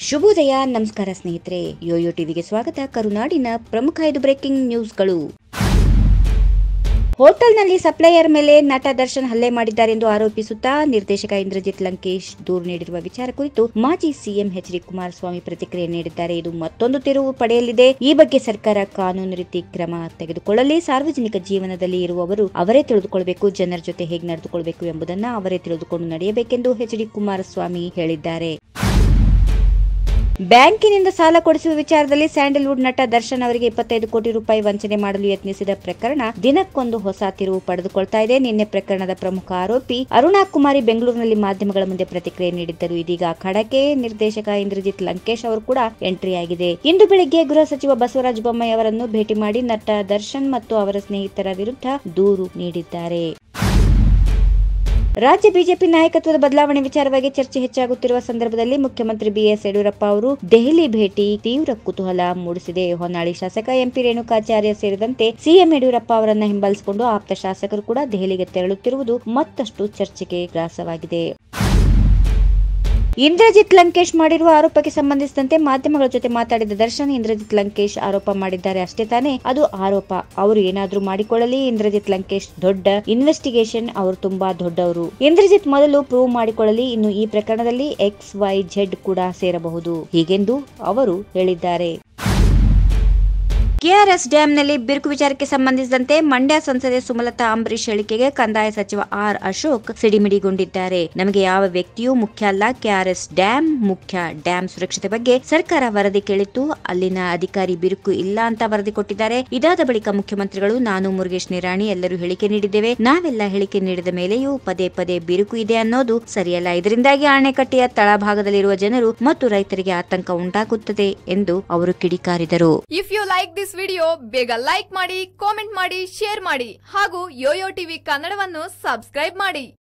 ಶುಭೋದಯ ನಮಸ್ಕಾರ ಸ್ನೇಹಿತರೆ ಯೋಯೋ ಟಿವಿಗೆ ಸ್ವಾಗತ ಕರುನಾಡಿನ ಪ್ರಮುಖ ಐದು ಬ್ರೇಕಿಂಗ್ ನ್ಯೂಸ್ಗಳು ಹೋಟೆಲ್ನಲ್ಲಿ ಸಪ್ಲೈಯರ್ ಮೇಲೆ ನಟ ದರ್ಶನ್ ಹಲ್ಲೆ ಮಾಡಿದ್ದಾರೆಂದು ಆರೋಪಿಸುತ್ತಾ ನಿರ್ದೇಶಕ ಇಂದ್ರಜಿತ್ ಲಂಕೇಶ್ ದೂರು ನೀಡಿರುವ ವಿಚಾರ ಕುರಿತು ಮಾಜಿ ಸಿಎಂ ಎಚ್ ಡಿ ಕುಮಾರಸ್ವಾಮಿ ಪ್ರತಿಕ್ರಿಯೆ ನೀಡಿದ್ದಾರೆ ಇದು ಮತ್ತೊಂದು ತಿರುವು ಪಡೆಯಲಿದೆ ಈ ಬಗ್ಗೆ ಸರ್ಕಾರ ಕಾನೂನು ರೀತಿ ಕ್ರಮ ತೆಗೆದುಕೊಳ್ಳಲಿ ಸಾರ್ವಜನಿಕ ಜೀವನದಲ್ಲಿ ಇರುವವರು ಅವರೇ ತಿಳಿದುಕೊಳ್ಳಬೇಕು ಜನರ ಜೊತೆ ಹೇಗೆ ನಡೆದುಕೊಳ್ಳಬೇಕು ಎಂಬುದನ್ನು ಅವರೇ ತಿಳಿದುಕೊಂಡು ನಡೆಯಬೇಕೆಂದು ಎಚ್ ಡಿ ಕುಮಾರಸ್ವಾಮಿ ಹೇಳಿದ್ದಾರೆ ಬ್ಯಾಂಕಿನಿಂದ ಸಾಲ ಕೊಡಿಸುವ ವಿಚಾರದಲ್ಲಿ ಸ್ಯಾಂಡಲ್ವುಡ್ ನಟ ದರ್ಶನ್ ಅವರಿಗೆ ಇಪ್ಪತ್ತೈದು ಕೋಟಿ ರೂಪಾಯಿ ವಂಚನೆ ಮಾಡಲು ಯತ್ನಿಸಿದ ಪ್ರಕರಣ ದಿನಕ್ಕೊಂದು ಹೊಸ ತಿರುವು ಪಡೆದುಕೊಳ್ತಾ ಇದೆ ನಿನ್ನೆ ಪ್ರಕರಣದ ಪ್ರಮುಖ ಆರೋಪಿ ಅರುಣಾ ಕುಮಾರಿ ಬೆಂಗಳೂರಿನಲ್ಲಿ ಮಾಧ್ಯಮಗಳ ಮುಂದೆ ಪ್ರತಿಕ್ರಿಯೆ ನೀಡಿದ್ದರು ಇದೀಗ ಖಡಕೆ ನಿರ್ದೇಶಕ ಇಂದ್ರಜಿತ್ ಲಂಕೇಶ್ ಅವರು ಕೂಡ ಎಂಟ್ರಿ ಆಗಿದೆ ಇಂದು ಬೆಳಿಗ್ಗೆ ಗೃಹ ಸಚಿವ ಬಸವರಾಜ ಬೊಮ್ಮಾಯಿ ಅವರನ್ನು ಭೇಟಿ ಮಾಡಿ ನಟ ದರ್ಶನ್ ಮತ್ತು ಅವರ ಸ್ನೇಹಿತರ ವಿರುದ್ಧ ದೂರು ನೀಡಿದ್ದಾರೆ ರಾಜ್ಯ ಬಿಜೆಪಿ ನಾಯಕತ್ವದ ಬದಲಾವಣೆ ವಿಚಾರವಾಗಿ ಚರ್ಚೆ ಹೆಚ್ಚಾಗುತ್ತಿರುವ ಸಂದರ್ಭದಲ್ಲಿ ಮುಖ್ಯಮಂತ್ರಿ ಬಿಎಸ್ ಯಡಿಯೂರಪ್ಪ ಅವರು ದೆಹಲಿ ಭೇಟಿ ತೀವ್ರ ಕುತೂಹಲ ಮೂಡಿಸಿದೆ ಹೊನ್ನಾಳಿ ಶಾಸಕ ಎಂಪಿ ರೇಣುಕಾಚಾರ್ಯ ಸೇರಿದಂತೆ ಸಿಎಂ ಯಡಿಯೂರಪ್ಪ ಅವರನ್ನ ಹಿಂಬಾಲಿಸಿಕೊಂಡು ಆಪ್ತ ಶಾಸಕರು ಕೂಡ ದೆಹಲಿಗೆ ತೆರಳುತ್ತಿರುವುದು ಮತ್ತಷ್ಟು ಚರ್ಚೆಗೆ ಗ್ರಾಸವಾಗಿದೆ ಇಂದ್ರಜಿತ್ ಲಂಕೇಶ್ ಮಾಡಿರುವ ಆರೋಪಕ್ಕೆ ಸಂಬಂಧಿಸಿದಂತೆ ಮಾಧ್ಯಮಗಳ ಜೊತೆ ಮಾತಾಡಿದ ದರ್ಶನ್ ಇಂದ್ರಜಿತ್ ಲಂಕೇಶ್ ಆರೋಪ ಮಾಡಿದ್ದಾರೆ ಅಷ್ಟೇ ತಾನೇ ಅದು ಆರೋಪ ಅವರು ಏನಾದ್ರೂ ಮಾಡಿಕೊಳ್ಳಲಿ ಇಂದ್ರಜಿತ್ ಲಂಕೇಶ್ ದೊಡ್ಡ ಇನ್ವೆಸ್ಟಿಗೇಷನ್ ಅವರು ತುಂಬಾ ದೊಡ್ಡವರು ಇಂದ್ರಜಿತ್ ಮೊದಲು ಪ್ರೂವ್ ಮಾಡಿಕೊಳ್ಳಲಿ ಇನ್ನು ಈ ಪ್ರಕರಣದಲ್ಲಿ ಎಕ್ಸ್ ವೈ ಜೆಡ್ ಕೂಡ ಸೇರಬಹುದು ಹೀಗೆಂದು ಅವರು ಹೇಳಿದ್ದಾರೆ ಕೆಆರ್ಎಸ್ ಡ್ಯಾಂನಲ್ಲಿ ಬಿರುಕು ವಿಚಾರಕ್ಕೆ ಸಂಬಂಧಿಸಿದಂತೆ ಮಂಡ್ಯ ಸಂಸದೆ ಸುಮಲತಾ ಅಂಬರೀಶ್ ಹೇಳಿಕೆಗೆ ಕಂದಾಯ ಸಚಿವ ಆರ್ ಅಶೋಕ್ ಸಿಡಿಮಿಡಿಗೊಂಡಿದ್ದಾರೆ ನಮಗೆ ಯಾವ ವ್ಯಕ್ತಿಯೂ ಮುಖ್ಯ ಅಲ್ಲ ಕೆಆರ್ಎಸ್ ಡ್ಯಾಂ ಮುಖ್ಯ ಡ್ಯಾಂ ಸುರಕ್ಷತೆ ಬಗ್ಗೆ ಸರ್ಕಾರ ವರದಿ ಕೇಳಿತ್ತು ಅಲ್ಲಿನ ಅಧಿಕಾರಿ ಬಿರುಕು ಇಲ್ಲ ಅಂತ ವರದಿ ಕೊಟ್ಟಿದ್ದಾರೆ ಇದಾದ ಬಳಿಕ ಮುಖ್ಯಮಂತ್ರಿಗಳು ನಾನು ಮುರುಗೇಶ್ ನಿರಾಣಿ ಎಲ್ಲರೂ ಹೇಳಿಕೆ ನೀಡಿದ್ದೇವೆ ನಾವೆಲ್ಲ ಹೇಳಿಕೆ ನೀಡಿದ ಮೇಲೆಯೂ ಪದೇ ಪದೇ ಬಿರುಕು ಇದೆ ಅನ್ನೋದು ಸರಿಯಲ್ಲ ಇದರಿಂದಾಗಿ ಅಣೆಕಟ್ಟೆಯ ತಳಭಾಗದಲ್ಲಿರುವ ಜನರು ಮತ್ತು ರೈತರಿಗೆ ಆತಂಕ ಉಂಟಾಗುತ್ತದೆ ಎಂದು ಅವರು ಕಿಡಿಕಾರಿದರು if you like this video ಬೇಗ ಲೈಕ್ ಮಾಡಿ ಕಾಮೆಂಟ್ ಮಾಡಿ ಶೇರ್ ಮಾಡಿ ಹಾಗೂ ಯೋಯೋ ಟಿವಿ ಕನ್ನಡವನ್ನು ಸಬ್ಸ್ಕ್ರೈಬ್ ಮಾಡಿ